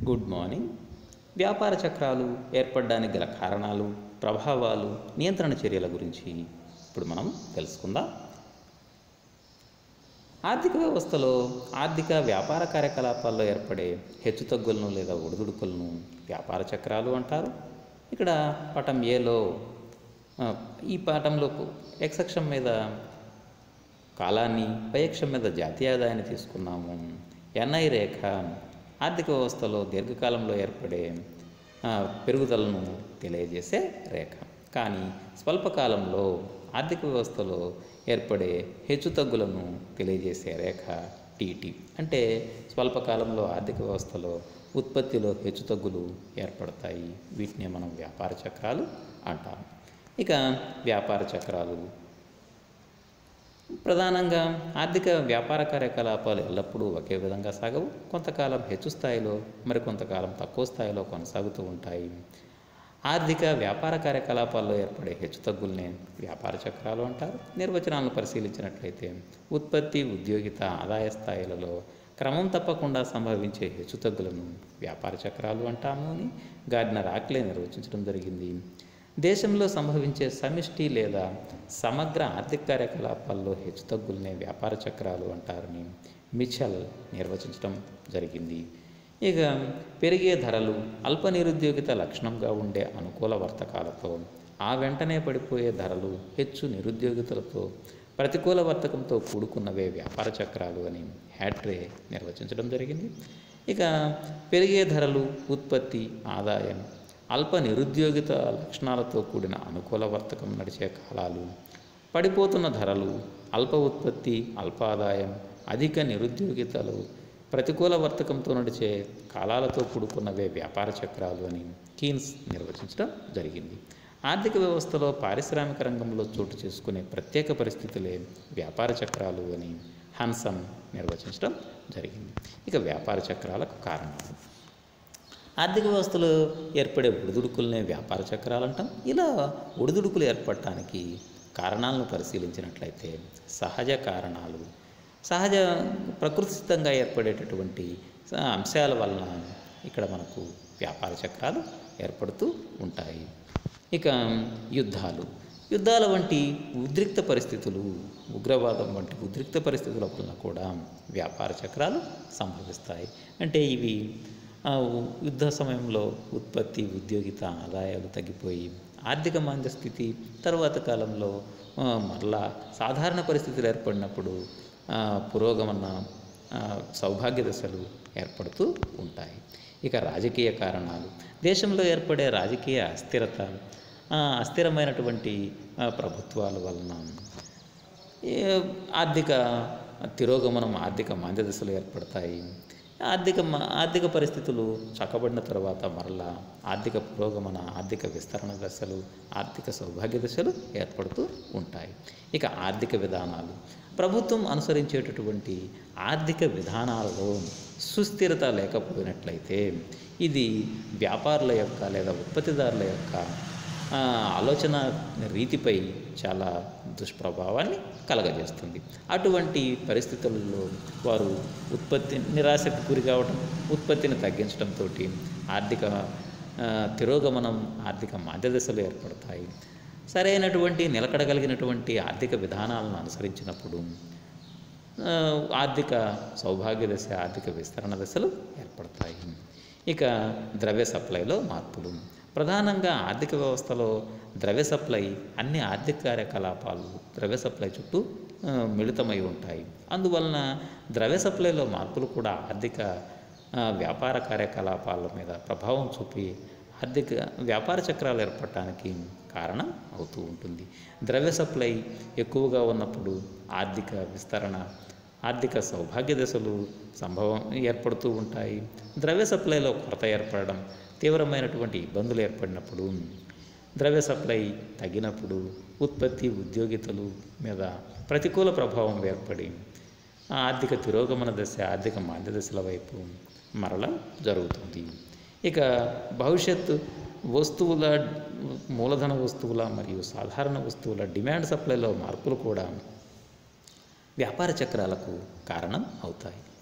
good morning వ్యాపార చక్రాలు ఏర్పడడానికి గల కారణాలు ప్రభావాలు నియంత్రణ చర్యల గురించి ఇప్పుడు మనం తెలుసుకుందాం ఆర్థిక వ్యవస్థలో ఆర్థిక వ్యాపార కార్యకలాపాల్లో ఏర్పడే హెచ్చుతగ్గులను లేదా ఒడిదుడుకులను వ్యాపార చక్రాలు అంటారు ఇక్కడ పటం ఏలో ఆ, ఈ పాఠంలో ఎక్స్ అక్షం మీద కాలాన్ని పై అక్షం మీద జాతీయ ఆదాయాన్ని తీసుకున్నాము ఎన్ఐ రేఖ ఆర్థిక వ్యవస్థలో దీర్ఘకాలంలో ఏర్పడే ఆ, పెరుగుదలను తెలియజేసే రేఖ కానీ స్వల్పకాలంలో ఆర్థిక వ్యవస్థలో ఏర్పడే హెచ్చుతగ్గులను తెలియజేసే రేఖ టీటీ అంటే స్వల్పకాలంలో ఆర్థిక వ్యవస్థలో ఉత్పత్తిలో హెచ్చుతగ్గులు ఏర్పడతాయి వీటిని మనం వ్యాపార చక్రాలు అంటాం ఇక వ్యాపార చక్రాలు ప్రధానంగా ఆర్థిక వ్యాపార కార్యకలాపాలు ఎల్లప్పుడూ ఒకే విధంగా సాగవు కొంతకాలం హెచ్చు స్థాయిలో మరికొంతకాలం తక్కువ స్థాయిలో కొనసాగుతూ ఉంటాయి ఆర్థిక వ్యాపార కార్యకలాపాల్లో ఏర్పడే హెచ్చుతగ్గుల్నే వ్యాపార చక్రాలు అంటారు నిర్వచనాలను పరిశీలించినట్లయితే ఉత్పత్తి ఉద్యోగిత ఆదాయ స్థాయిలలో క్రమం తప్పకుండా సంభవించే హెచ్చుతగ్గులను వ్యాపార చక్రాలు అంటాము అని గార్డినర్ ఆక్లే నిర్వచించడం జరిగింది దేశంలో సంభవించే సమిష్టి లేదా సమగ్ర ఆర్థిక కార్యకలాపాల్లో హెచ్చుతగ్గులనే వ్యాపార చక్రాలు అంటారని మిచెల్ నిర్వచించడం జరిగింది ఇక పెరిగే ధరలు అల్ప నిరుద్యోగిత లక్షణంగా ఉండే అనుకూల వర్తకాలతో ఆ వెంటనే పడిపోయే ధరలు హెచ్చు నిరుద్యోగితలతో ప్రతికూల వర్తకంతో కూడుకున్నవే వ్యాపార చక్రాలు అని హ్యాట్రే నిర్వచించడం జరిగింది ఇక పెరిగే ధరలు ఉత్పత్తి ఆదాయం అల్ప నిరుద్యోగిత లక్షణాలతో కూడిన అనుకూల వర్తకం నడిచే కాలాలు పడిపోతున్న ధరలు అల్ప ఉత్పత్తి అల్ప ఆదాయం అధిక నిరుద్యోగితలు ప్రతికూల వర్తకంతో నడిచే కాలాలతో కూడుకున్నవే వ్యాపార చక్రాలు అని కీన్స్ నిర్వచించడం జరిగింది ఆర్థిక వ్యవస్థలో పారిశ్రామిక రంగంలో చోటు చేసుకునే ప్రత్యేక పరిస్థితులే వ్యాపార చక్రాలు అని హన్సన్ నిర్వచించడం జరిగింది ఇక వ్యాపార చక్రాలకు కారణాలు ఆర్థిక వ్యవస్థలో ఏర్పడే ఒడిదుడుకులనే వ్యాపార చక్రాలు అంటాం ఇలా ఒడిదుడుకులు ఏర్పడటానికి కారణాలను పరిశీలించినట్లయితే సహజ కారణాలు సహజ ప్రకృతిసిద్ధంగా ఏర్పడేటటువంటి స- అంశాల వలన ఇక్కడ మనకు వ్యాపార చక్రాలు ఏర్పడుతూ ఉంటాయి ఇక యుద్ధాలు యుద్ధాల వంటి ఉద్రిక్త పరిస్థితులు ఉగ్రవాదం వంటి ఉద్రిక్త పరిస్థితుల వలన కూడా వ్యాపార చక్రాలు సంభవిస్తాయి అంటే ఇవి ఆ, ఉ- యుద్ధ సమయంలో ఉత్పత్తి ఉద్యోగిత ఆదాయాలు తగ్గిపోయి ఆర్థిక మాంద్య స్థితి తరువాత కాలంలో ఆ, మరలా సాధారణ పరిస్థితులు ఏర్పడినప్పుడు ఆ, పురోగమన ఆ, సౌభాగ్య దశలు ఏర్పడుతూ ఉంటాయి ఇక రాజకీయ కారణాలు దేశంలో ఏర్పడే రాజకీయ అస్థిరత ఆ, అస్థిరమైనటువంటి ఆ, ప్రభుత్వాల వలన ఏ ఆర్థిక తిరోగమనం ఆర్థిక మాంద్య దశలు ఏర్పడతాయి ఆర్థిక మ- ఆర్థిక పరిస్థితులు చక్కబడిన తర్వాత మరలా ఆర్థిక పురోగమన ఆర్థిక విస్తరణ దశలు ఆర్థిక సౌభాగ్య దశలు ఏర్పడుతూ ఉంటాయి ఇక ఆర్థిక విధానాలు ప్రభుత్వం అనుసరించేటటువంటి ఆర్థిక విధానాలలో సుస్థిరత లేకపోయినట్లయితే ఇది వ్యాపారుల యొక్క లేదా ఉత్పత్తిదారుల యొక్క ఆ, ఆలోచన రీతిపై చాలా దుష్ప్రభావాన్ని కలగజేస్తుంది అటువంటి పరిస్థితులలో వారు ఉత్పత్తి నిరాశకు గురి కావడం ఉత్పత్తిని తగ్గించడంతో ఆర్థిక ఆ, తిరోగమనం ఆర్థిక మాధ్యదశలు ఏర్పడతాయి సరైనటువంటి నిలకడగలిగినటువంటి ఆర్థిక విధానాలను అనుసరించినప్పుడు ఆ, ఆర్థిక సౌభాగ్య దశ ఆర్థిక విస్తరణ దశలు ఏర్పడతాయి ఇక ద్రవ్య సప్లైలో మార్పులు ప్రధానంగా ఆర్థిక వ్యవస్థలో ద్రవ్య సప్లై అన్ని ఆర్థిక కార్యకలాపాలు ద్రవ్య సప్లై చుట్టూ ఆ, మిళితమై ఉంటాయి అందువలన ద్రవ్య సప్లైలో మార్పులు కూడా ఆర్థిక ఆ, వ్యాపార కార్యకలాపాల మీద ప్రభావం చూపి ఆర్థిక వ్యాపార చక్రాలు ఏర్పడటానికి కారణం అవుతూ ఉంటుంది ద్రవ్య సప్లై ఎక్కువగా ఉన్నప్పుడు ఆర్థిక విస్తరణ ఆర్థిక సౌభాగ్య దశలు సంభవం ఏర్పడుతూ ఉంటాయి ద్రవ్య సప్లైలో కొరత ఏర్పడడం తీవ్రమైనటువంటి ఇబ్బందులు ఏర్పడినప్పుడు ద్రవ్య సప్లై తగ్గినప్పుడు ఉత్పత్తి ఉద్యోగితలు మీద ప్రతికూల ప్రభావం ఏర్పడి ఆ ఆర్థిక తిరోగమన దశ ఆర్థిక మాంద్య దశల వైపు మరల జరుగుతుంది ఇక భవిష్యత్తు వస్తువుల మూలధన వస్తువుల మరియు సాధారణ వస్తువుల డిమాండ్ సప్లైలో మార్పులు కూడా వ్యాపార చక్రాలకు కారణం అవుతాయి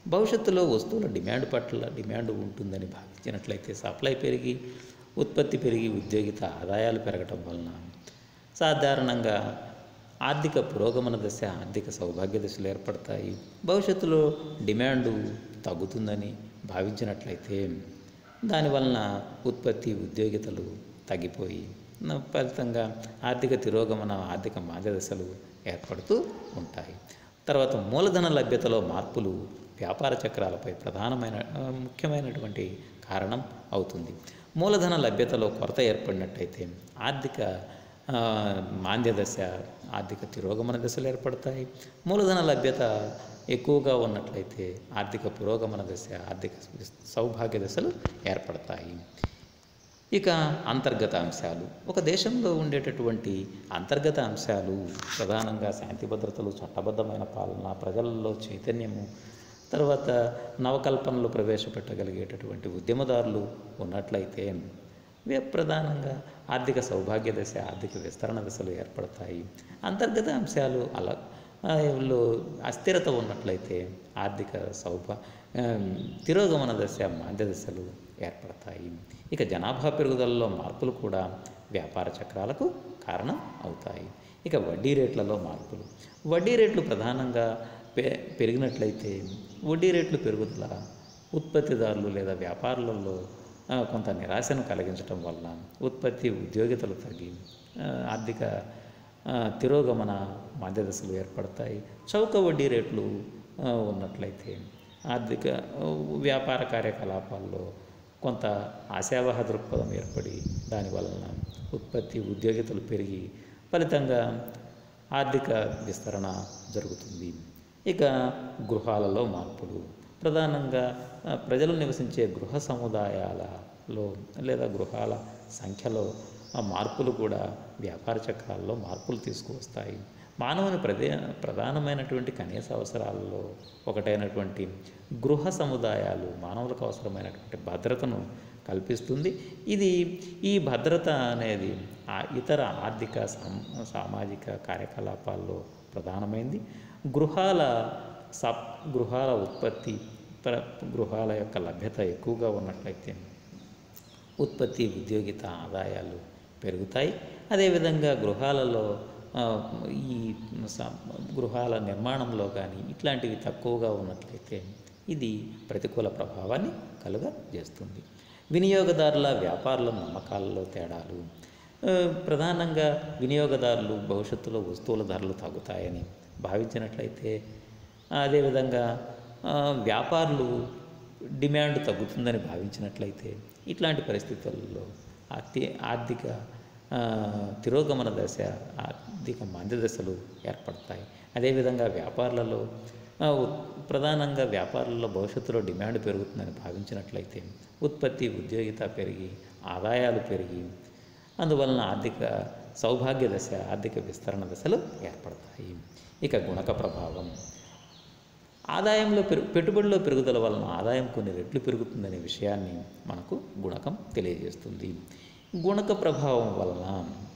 భవిష్యత్తులో వస్తువుల డిమాండ్ పట్ల డిమాండ్ ఉంటుందని భావించినట్లయితే సప్లై పెరిగి ఉత్పత్తి పెరిగి ఉద్యోగిత ఆదాయాలు పెరగటం వలన సాధారణంగా ఆర్థిక పురోగమన దశ ఆర్థిక సౌభాగ్య దశలు ఏర్పడతాయి భవిష్యత్తులో డిమాండు తగ్గుతుందని భావించినట్లయితే దానివలన ఉత్పత్తి ఉద్యోగితలు తగ్గిపోయి న- ఫలితంగా ఆర్థిక తిరోగమన ఆర్థిక మాంద్య దశలు ఏర్పడుతూ ఉంటాయి తర్వాత మూలధన లభ్యతలో మార్పులు వ్యాపార చక్రాలపై ప్రధానమైన ఆ, ముఖ్యమైనటువంటి కారణం అవుతుంది మూలధన లభ్యతలో కొరత ఏర్పడినట్టయితే ఆర్థిక ఆ, మాంద్య దశ ఆర్థిక తిరోగమన దశలు ఏర్పడతాయి మూలధన లభ్యత ఎక్కువగా ఉన్నట్లయితే ఆర్థిక పురోగమన దశ ఆర్థిక సౌభాగ్య దశలు ఏర్పడతాయి ఇక అంతర్గత అంశాలు ఒక దేశంలో ఉండేటటువంటి అంతర్గత అంశాలు ప్రధానంగా శాంతి భద్రతలు చట్టబద్ధమైన పాలన ప్రజలలో చైతన్యము తర్వాత నవకల్పనలు ప్రవేశపెట్టగలిగేటటువంటి ఉద్యమదారులు ఉన్నట్లయితే ఇవే ప్రధానంగా ఆర్థిక సౌభాగ్య దశ ఆర్థిక విస్తరణ దశలు ఏర్పడతాయి అంతర్గత అంశాలు అలా ఆ, లో అస్థిరత ఉన్నట్లయితే ఆర్థిక సౌభ ఆ, తిరోగమన దశ మాంద్య దశలు ఏర్పడతాయి ఇక జనాభా పెరుగుదలలో మార్పులు కూడా వ్యాపార చక్రాలకు కారణం అవుతాయి ఇక వడ్డీ రేట్లలో మార్పులు వడ్డీ రేట్లు ప్రధానంగా పె పెరిగినట్లయితే వడ్డీ రేట్లు పెరుగుదల ఉత్పత్తిదారులు లేదా వ్యాపారులలో ఆ, కొంత నిరాశను కలిగించటం వల్ల ఉత్పత్తి ఉద్యోగితలు తగ్గి ఆ, ఆర్థిక ఆ, తిరోగమన మధ్యదశలు ఏర్పడతాయి చౌక వడ్డీ రేట్లు ఆ, ఉన్నట్లయితే ఆర్థిక ఆ, వ్యాపార కార్యకలాపాల్లో కొంత ఆశావహ దృక్పథం ఏర్పడి దాని వలన ఉత్పత్తి ఉద్యోగితలు పెరిగి ఫలితంగా ఆర్థిక విస్తరణ జరుగుతుంది ఇక గృహాలలో మార్పులు ప్రధానంగా ఆ, ప్రజలు నివసించే గృహ సముదాయాలలో లేదా గృహాల సంఖ్యలో ఆ మార్పులు కూడా వ్యాపార చక్రాల్లో మార్పులు తీసుకువస్తాయి మానవుని ప్రదే ప్రధానమైనటువంటి కనీస అవసరాలలో ఒకటైనటువంటి గృహ సముదాయాలు మానవులకు అవసరమైనటువంటి భద్రతను కల్పిస్తుంది ఇది ఈ భద్రత అనేది ఆ ఇతర ఆర్థిక సామ్ సామాజిక కార్యకలాపాల్లో ప్రధానమైంది గృహాల సప్ గృహాల ఉత్పత్తి ప్ర గృహాల యొక్క లభ్యత ఎక్కువగా ఉన్నట్లయితే ఉత్పత్తి ఉద్యోగిత ఆదాయాలు పెరుగుతాయి అదేవిధంగా గృహాలలో ఆ, ఈ స- గృహాల నిర్మాణంలో కానీ ఇట్లాంటివి తక్కువగా ఉన్నట్లయితే ఇది ప్రతికూల ప్రభావాన్ని కలుగజేస్తుంది వినియోగదారుల వ్యాపారుల నమ్మకాలలో తేడాలు ఆ, ప్రధానంగా వినియోగదారులు భవిష్యత్తులో వస్తువుల ధరలు తగ్గుతాయని భావించినట్లయితే అదేవిధంగా ఆ, వ్యాపారులు డిమాండ్ తగ్గుతుందని భావించినట్లయితే ఇట్లాంటి పరిస్థితుల్లో ఆర్థి ఆర్థిక ఆ, తిరోగమన దశ ఆర్థిక మంద దశలు ఏర్పడతాయి అదేవిధంగా వ్యాపారులలో ఆ, ఉత్- ప్రధానంగా వ్యాపారులలో భవిష్యత్తులో డిమాండ్ పెరుగుతుందని భావించినట్లయితే ఉత్పత్తి ఉద్యోగిత పెరిగి ఆదాయాలు పెరిగి అందువలన ఆర్థిక సౌభాగ్య దశ ఆర్థిక విస్తరణ దశలు ఏర్పడతాయి ఇక గుణక ప్రభావం ఆదాయంలో పెరు పెట్టుబడిలో పెరుగుదల వలన ఆదాయం కొన్ని రెట్లు పెరుగుతుందనే విషయాన్ని మనకు గుణకం తెలియజేస్తుంది గుణక ప్రభావం వలన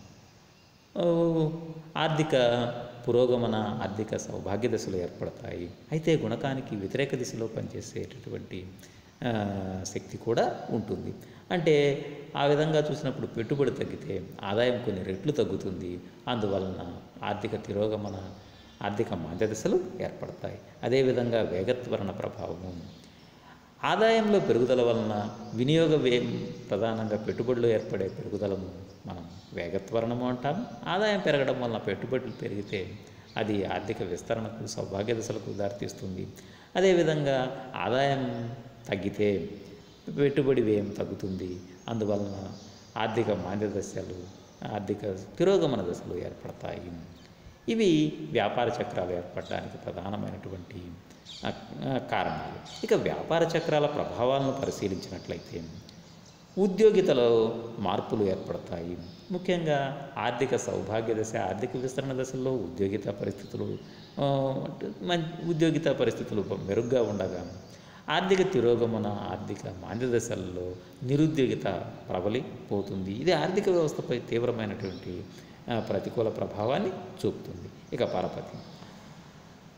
ఆ, ఆర్థిక పురోగమన ఆర్థిక సౌభాగ్య దశలు ఏర్పడతాయి అయితే గుణకానికి వ్యతిరేక దిశలో పనిచేసేటటువంటి ఆ, శక్తి కూడా ఉంటుంది అంటే ఆ విధంగా చూసినప్పుడు పెట్టుబడి తగ్గితే ఆదాయం కొన్ని రెట్లు తగ్గుతుంది అందువలన ఆర్థిక తిరోగమన ఆర్థిక మాంద్య దశలు ఏర్పడతాయి అదేవిధంగా వేగత్వరణ ప్రభావము ఆదాయంలో పెరుగుదల వలన వినియోగ వ్యయం ప్రధానంగా పెట్టుబడిలో ఏర్పడే పెరుగుదలను మనం వేగత్వరణము అంటాం ఆదాయం పెరగడం వలన పెట్టుబడులు పెరిగితే అది ఆర్థిక విస్తరణకు సౌభాగ్య దశలకు దారితీస్తుంది అదేవిధంగా ఆదాయం తగ్గితే పెట్టుబడి వ్యయం తగ్గుతుంది అందువలన ఆర్థిక మాంద్య దశలు ఆర్థిక తిరోగమన దశలు ఏర్పడతాయి ఇవి వ్యాపార చక్రాలు ఏర్పడడానికి ప్రధానమైనటువంటి ఆ, ఆ, కారణాలు ఇక వ్యాపార చక్రాల ప్రభావాలను పరిశీలించినట్లయితే ఉద్యోగితలో మార్పులు ఏర్పడతాయి ముఖ్యంగా ఆర్థిక సౌభాగ్య దశ ఆర్థిక విస్తరణ దశల్లో ఉద్యోగిత పరిస్థితులు ఆ, అంటే మం- ఉద్యోగిత పరిస్థితులు మెరుగ్గా ఉండగా ఆర్థిక తిరోగమన ఆర్థిక మాంద్య దశల్లో నిరుద్యోగిత ప్రబలిపోతుంది ఇది ఆర్థిక వ్యవస్థపై తీవ్రమైనటువంటి ఆ, ప్రతికూల ప్రభావాన్ని చూపుతుంది ఇక పరపతి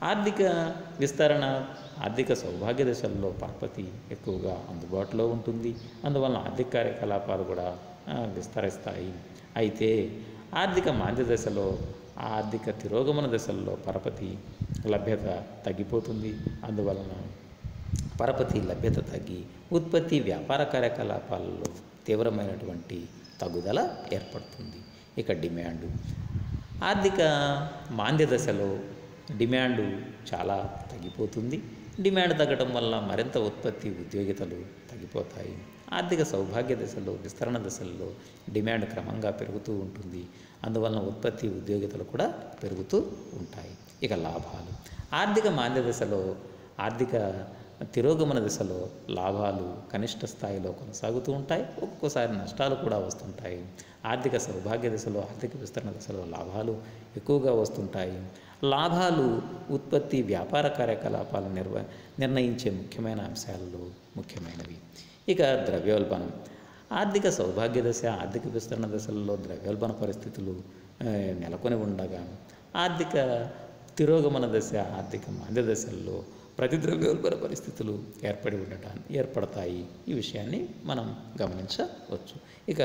ఆర్థిక విస్తరణ ఆర్థిక సౌభాగ్య దశల్లో పరపతి ఎక్కువగా అందుబాటులో ఉంటుంది అందువలన ఆర్థిక కార్యకలాపాలు కూడా ఆ, విస్తరిస్తాయి అయితే ఆర్థిక మాంద్య దశలో ఆర్థిక తిరోగమన దశల్లో పరపతి లభ్యత తగ్గిపోతుంది అందువలన పరపతి లభ్యత తగ్గి ఉత్పత్తి వ్యాపార కార్యకలాపాలలో తీవ్రమైనటువంటి తగ్గుదల ఏర్పడుతుంది ఇక డిమాండు ఆర్థిక మాంద్య దశలో డిమాండు చాలా తగ్గిపోతుంది డిమాండ్ తగ్గడం వల్ల మరింత ఉత్పత్తి ఉద్యోగితలు తగ్గిపోతాయి ఆర్థిక సౌభాగ్య దశలో విస్తరణ దశల్లో డిమాండ్ క్రమంగా పెరుగుతూ ఉంటుంది అందువలన ఉత్పత్తి ఉద్యోగితలు కూడా పెరుగుతూ ఉంటాయి ఇక లాభాలు ఆర్థిక మాంద్య దశలో ఆర్థిక తిరోగమన దశలో లాభాలు కనిష్ట స్థాయిలో కొనసాగుతూ ఉంటాయి ఒక్కొక్కసారి నష్టాలు కూడా వస్తుంటాయి ఆర్థిక సౌభాగ్య దశలో ఆర్థిక విస్తరణ దశలో లాభాలు ఎక్కువగా వస్తుంటాయి లాభాలు ఉత్పత్తి వ్యాపార కార్యకలాపాలు నిర్వ నిర్ణయించే ముఖ్యమైన అంశాలలో ముఖ్యమైనవి ఇక ద్రవ్యోల్బణం ఆర్థిక సౌభాగ్య దశ ఆర్థిక విస్తరణ దశలలో ద్రవ్యోల్బణ పరిస్థితులు ఆ, నెలకొని ఉండగా ఆర్థిక తిరోగమన దశ ఆర్థిక మాంద్య దశల్లో ప్రతి ద్రవ్యోల్బణ పరిస్థితులు ఏర్పడి ఉండటాన్ని ఏర్పడతాయి ఈ విషయాన్ని మనం గమనించవచ్చు ఇక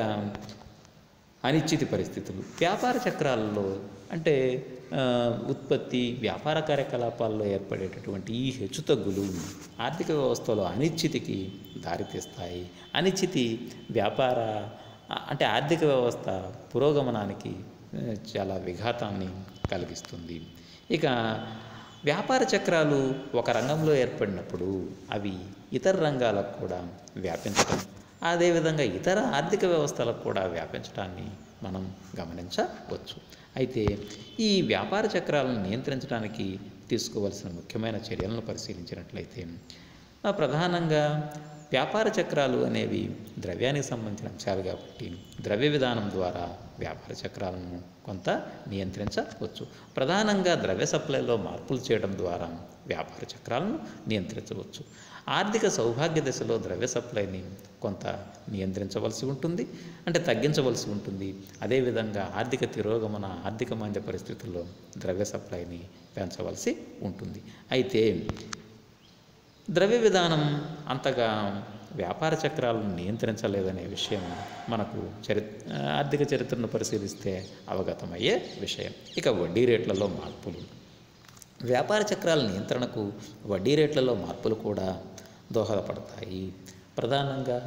అనిశ్చిత పరిస్థితులు వ్యాపార చక్రాలలో అంటే ఆ, ఉత్పత్తి వ్యాపార కార్యకలాపాల్లో ఏర్పడేటటువంటి ఈ హెచ్చుతగ్గులు ఆర్థిక వ్యవస్థలో అనిశ్చితికి దారితీస్తాయి అనిశ్చితి వ్యాపార ఆ, అంటే ఆర్థిక వ్యవస్థ పురోగమనానికి ఆ, చాలా విఘాతాన్ని కలిగిస్తుంది ఇక వ్యాపార చక్రాలు ఒక రంగంలో ఏర్పడినప్పుడు అవి ఇతర రంగాలకు కూడా వ్యాపించడం అదేవిధంగా ఇతర ఆర్థిక వ్యవస్థలకు కూడా వ్యాపించడాన్ని మనం గమనించవచ్చు అయితే ఈ వ్యాపార చక్రాలను నియంత్రించడానికి తీసుకోవలసిన ముఖ్యమైన చర్యలను పరిశీలించినట్లయితే ఆ, ప్రధానంగా వ్యాపార చక్రాలు అనేవి ద్రవ్యానికి సంబంధించిన అంశాలు కాబట్టి ద్రవ్య విధానం ద్వారా వ్యాపార చక్రాలను కొంత నియంత్రించవచ్చు ప్రధానంగా ద్రవ్య సప్లైలో మార్పులు చేయడం ద్వారా వ్యాపార చక్రాలను నియంత్రించవచ్చు ఆర్థిక సౌభాగ్య దశలో ద్రవ్య సప్లైని కొంత నియంత్రించవలసి ఉంటుంది అంటే తగ్గించవలసి ఉంటుంది అదేవిధంగా ఆర్థిక తిరోగమన ఆర్థిక మాంద్య పరిస్థితుల్లో ద్రవ్య సప్లైని పెంచవలసి ఉంటుంది అయితే ద్రవ్య విధానం అంతగా వ్యాపార చక్రాలను నియంత్రించలేదనే విషయం మనకు చరి ఆర్థిక చరిత్రను పరిశీలిస్తే అవగతమయ్యే విషయం ఇక వడ్డీ రేట్లలో మార్పులు వ్యాపార చక్రాల నియంత్రణకు వడ్డీ రేట్లలో మార్పులు కూడా దోహదపడతాయి ప్రధానంగా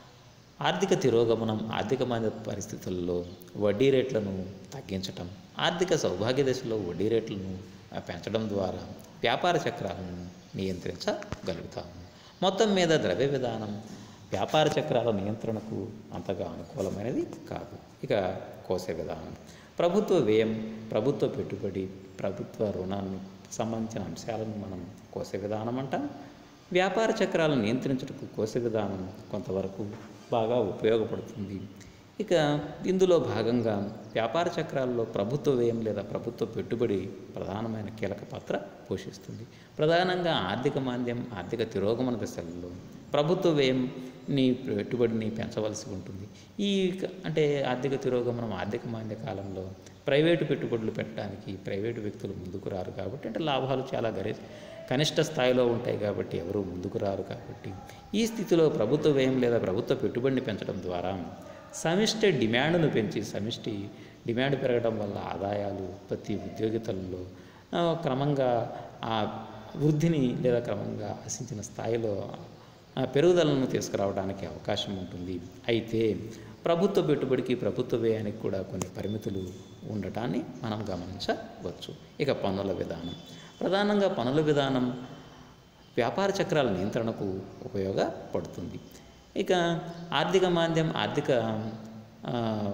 ఆర్థిక తిరోగమనం ఆర్థిక మాంద్య పరిస్థితుల్లో వడ్డీ రేట్లను తగ్గించటం ఆర్థిక సౌభాగ్య దశలో వడ్డీ రేట్లను ఆ, పెంచడం ద్వారా వ్యాపార చక్రాలను నియంత్రించగలుగుతాము మొత్తం మీద ద్రవ్య విధానం వ్యాపార చక్రాల నియంత్రణకు అంతగా అనుకూలమైనది కాదు ఇక కోసే విధానం ప్రభుత్వ వ్యయం ప్రభుత్వ పెట్టుబడి ప్రభుత్వ రుణాన్ని సంబంధించిన అంశాలను మనం కోసే విధానం అంటాం వ్యాపార చక్రాలను నియంత్రించుటకు కోసే విధానం కొంతవరకు బాగా ఉపయోగపడుతుంది ఇక ఇందులో భాగంగా వ్యాపార చక్రాల్లో ప్రభుత్వ వ్యయం లేదా ప్రభుత్వ పెట్టుబడి ప్రధానమైన కీలక పాత్ర పోషిస్తుంది ప్రధానంగా ఆర్థిక మాంద్యం ఆర్థిక తిరోగమన దశలలో ప్రభుత్వ వ్యయంని పెట్టుబడిని పెంచవలసి ఉంటుంది ఈ క- అంటే ఆర్థిక తిరోగమనం ఆర్థిక మాంద్య కాలంలో ప్రైవేటు పెట్టుబడులు పెట్టడానికి ప్రైవేటు వ్యక్తులు ముందుకు రారు కాబట్టి అంటే లాభాలు చాలా గరి కనిష్ట స్థాయిలో ఉంటాయి కాబట్టి ఎవరు ముందుకు రారు కాబట్టి ఈ స్థితిలో ప్రభుత్వ వ్యయం లేదా ప్రభుత్వ పెట్టుబడిని పెంచడం ద్వారా సమిష్టి డిమాండ్ను పెంచి సమిష్టి డిమాండ్ పెరగడం వల్ల ఆదాయాలు ఉత్పత్తి ఉద్యోగితలలో ఆ, క్రమంగా ఆ వృద్ధిని లేదా క్రమంగా ఆశించిన స్థాయిలో ఆ, పెరుగుదలను తీసుకురావడానికి అవకాశం ఉంటుంది అయితే ప్రభుత్వ పెట్టుబడికి ప్రభుత్వ వ్యయానికి కూడా కొన్ని పరిమితులు ఉండటాన్ని మనం గమనించవచ్చు ఇక పన్నుల విధానం ప్రధానంగా పన్నుల విధానం వ్యాపార చక్రాల నియంత్రణకు ఉపయోగపడుతుంది ఇక ఆర్థిక మాంద్యం ఆర్థిక ఆ,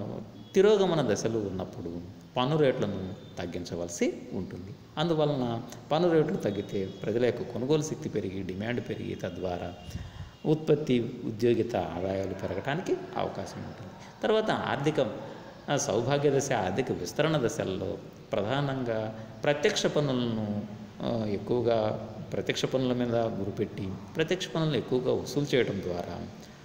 తిరోగమన దశలు ఉన్నప్పుడు పన్ను రేట్లను తగ్గించవలసి ఉంటుంది అందువలన పన్ను రేట్లు తగ్గితే ప్రజల యొక్క కొనుగోలు శక్తి పెరిగి డిమాండ్ పెరిగి తద్వారా ఉత్పత్తి ఉద్యోగిత ఆదాయాలు పెరగడానికి అవకాశం ఉంటుంది తర్వాత ఆర్థిక ఆ, సౌభాగ్య దశ ఆర్థిక విస్తరణ దశల్లో ప్రధానంగా ప్రత్యక్ష పన్నులను ఆ, ఎక్కువగా ప్రత్యక్ష పన్నుల మీద గురిపెట్టి ప్రత్యక్ష పన్నులను ఎక్కువగా వసూలు చేయడం ద్వారా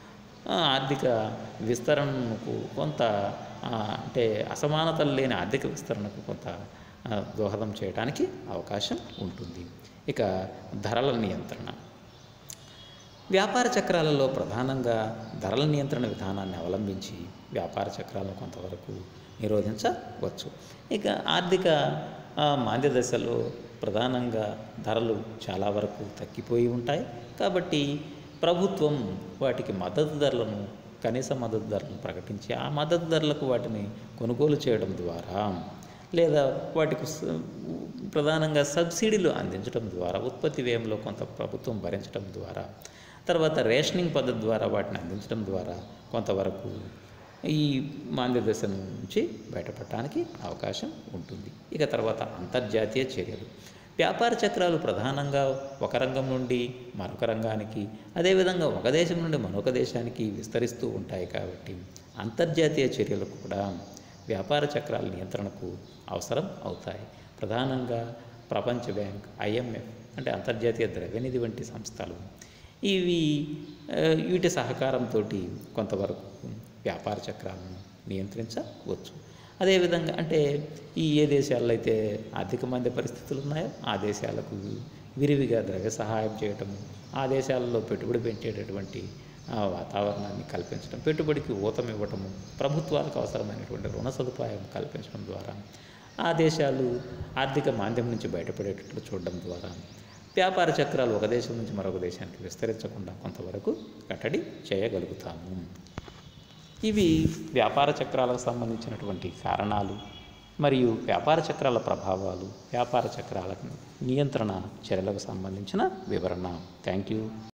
ఆ, ఆర్థిక విస్తరణకు కొంత ఆ, అంటే అసమానతలు లేని ఆర్థిక విస్తరణకు కొంత ఆ, దోహదం చేయడానికి అవకాశం ఉంటుంది ఇక ధరల నియంత్రణ వ్యాపార చక్రాలలో ప్రధానంగా ధరల నియంత్రణ విధానాన్ని అవలంబించి వ్యాపార చక్రాలను కొంతవరకు నిరోధించవచ్చు ఇక ఆర్థిక ఆ, మాంద్య దశలో ప్రధానంగా ధరలు చాలా వరకు తగ్గిపోయి ఉంటాయి కాబట్టి ప్రభుత్వం వాటికి మద్దతు ధరలను కనీస మద్దతు ధరలను ప్రకటించి ఆ మద్దతు ధరలకు వాటిని కొనుగోలు చేయడం ద్వారా లేదా వాటికి స- ప్రధానంగా సబ్సిడీలు అందించడం ద్వారా ఉత్పత్తి వ్యయంలో కొంత ప్రభుత్వం భరించడం ద్వారా తర్వాత రేషనింగ్ పద్ధతి ద్వారా వాటిని అందించడం ద్వారా కొంతవరకు ఈ మాంద్య దశ నుంచి బయటపడటానికి అవకాశం ఉంటుంది ఇక తర్వాత అంతర్జాతీయ చర్యలు వ్యాపార చక్రాలు ప్రధానంగా ఒక రంగం నుండి మరొక రంగానికి అదేవిధంగా ఒక దేశం నుండి మరొక దేశానికి విస్తరిస్తూ ఉంటాయి కాబట్టి అంతర్జాతీయ చర్యలు కూడా వ్యాపార చక్రాల నియంత్రణకు అవసరం అవుతాయి ప్రధానంగా ప్రపంచ బ్యాంక్ ఐఎంఎఫ్ అంటే అంతర్జాతీయ ద్రవ్యనిధి వంటి సంస్థలు ఇవి ఆ, వీటి సహకారంతో కొంతవరకు వ్యాపార చక్రాలను నియంత్రించవచ్చు అదేవిధంగా అంటే ఈ ఏ దేశాల్లో అయితే ఆర్థిక మంది పరిస్థితులు ఉన్నాయో ఆ దేశాలకు విరివిగా ద్రవ్య సహాయం చేయటము ఆ దేశాలలో పెట్టుబడి పెట్టేటటువంటి ఆ, వాతావరణాన్ని కల్పించడం పెట్టుబడికి ఊతం ఇవ్వటము ప్రభుత్వాలకు అవసరమైనటువంటి రుణ సదుపాయం కల్పించడం ద్వారా ఆ దేశాలు ఆర్థిక మాంద్యం నుంచి బయటపడేటట్లు చూడడం ద్వారా వ్యాపార చక్రాలు ఒక దేశం నుంచి మరొక దేశానికి విస్తరించకుండా కొంతవరకు కట్టడి చేయగలుగుతాము ఇవి వ్యాపార చక్రాలకు సంబంధించినటువంటి కారణాలు మరియు వ్యాపార చక్రాల ప్రభావాలు వ్యాపార చక్రాల నియంత్రణ చర్యలకు సంబంధించిన వివరణ థ్యాంక్ యూ